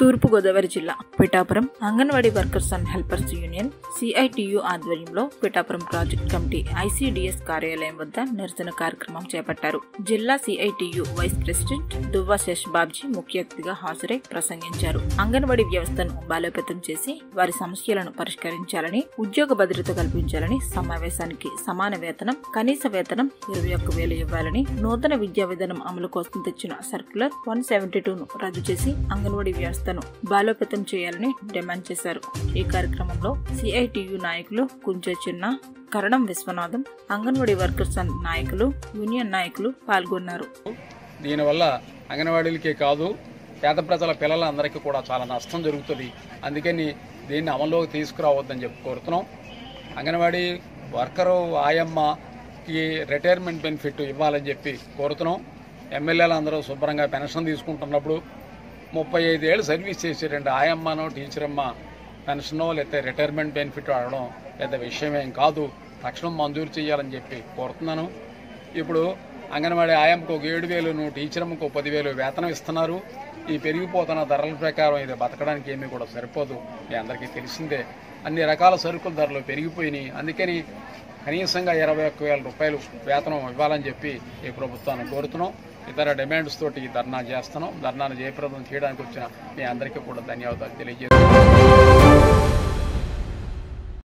తూర్పుగోదావరి జిల్లా Pithapuram anganwadi workers and helpers union CITU ఆధ్వర్యంలో Pithapuram project committee ICDS కార్యాలయం వద్ద నిరసన కార్యక్రమం చేపట్టారు జిల్లా CITU vice president Duvva Sesh Babji ముఖ్య అతిథిగా హాజరై ప్రసంగించారు అంగన్వాడీ వ్యవస్థను బలోపేతం చేసి వారి సమస్యలను పరిష్కరించాలని ఉద్యోగ భద్రత కల్పించాలని సమావేశానికి సమాన వేతనం కనీస వేతనం ఇరవై ఒక్క వేలు ఇవ్వాలని నూతన విద్యా విధానం అమలు కోసం తెచ్చిన సర్క్యులర్ వన్ సెవెంటీ టూను రద్దు చేసి అంగన్వాడీ వ్యవస్థను బలోపేతం చేయాలని డిమాండ్ చేశారు ఈ కార్యక్రమంలో సిఐటియు నాయకులు కుంచే చిన్న కరణం విశ్వనాథం అంగన్వాడీ వర్కర్స్ అండ్ నాయకులు యూనియన్ నాయకులు పాల్గొన్నారు దీనివల్ల అంగన్వాడీలకే కాదు పేద ప్రజల పిల్లలందరికీ కూడా చాలా నష్టం జరుగుతుంది అందుకని దీన్ని అమల్లోకి తీసుకురావద్దని చెప్పి కోరుతున్నాం అంగన్వాడీ వర్కరు ఆయమ్మకి రిటైర్మెంట్ బెనిఫిట్ ఇవ్వాలని చెప్పి కోరుతున్నాం ఎమ్మెల్యేలు అందరూ శుభ్రంగా పెన్షన్ తీసుకుంటున్నప్పుడు ముప్పై ఐదేళ్ళు సర్వీస్ చేసి రెండు ఆయమ్మనో టీచరమ్మ పెన్షనో లేకపోతే రిటైర్మెంట్ బెనిఫిట్ అడగడం పెద్ద విషయమేం కాదు తక్షణం మంజూరు చేయాలని చెప్పి కోరుతున్నాను ఇప్పుడు అంగన్వాడీ ఆయంకు ఒక ఏడు వేలు టీచర్కి ఒక పదివేలు వేతనం ఇస్తున్నారు ఈ పెరిగిపోతున్న ధరల ప్రకారం ఇది బతకడానికి ఏమీ కూడా సరిపోదు మీ అందరికీ తెలిసిందే అన్ని రకాల సరుకుల ధరలు పెరిగిపోయినాయి అందుకని కనీసంగా ఇరవై ఒక్క వేల రూపాయలు వేతనం ఇవ్వాలని చెప్పి ఈ ప్రభుత్వాన్ని కోరుతున్నాం ఇతర డిమాండ్స్ తోటి ఈ ధర్నా చేస్తున్నాం ధర్నాను జయప్రదం చేయడానికి వచ్చిన మీ అందరికీ కూడా ధన్యవాదాలు తెలియజేస్తున్నాం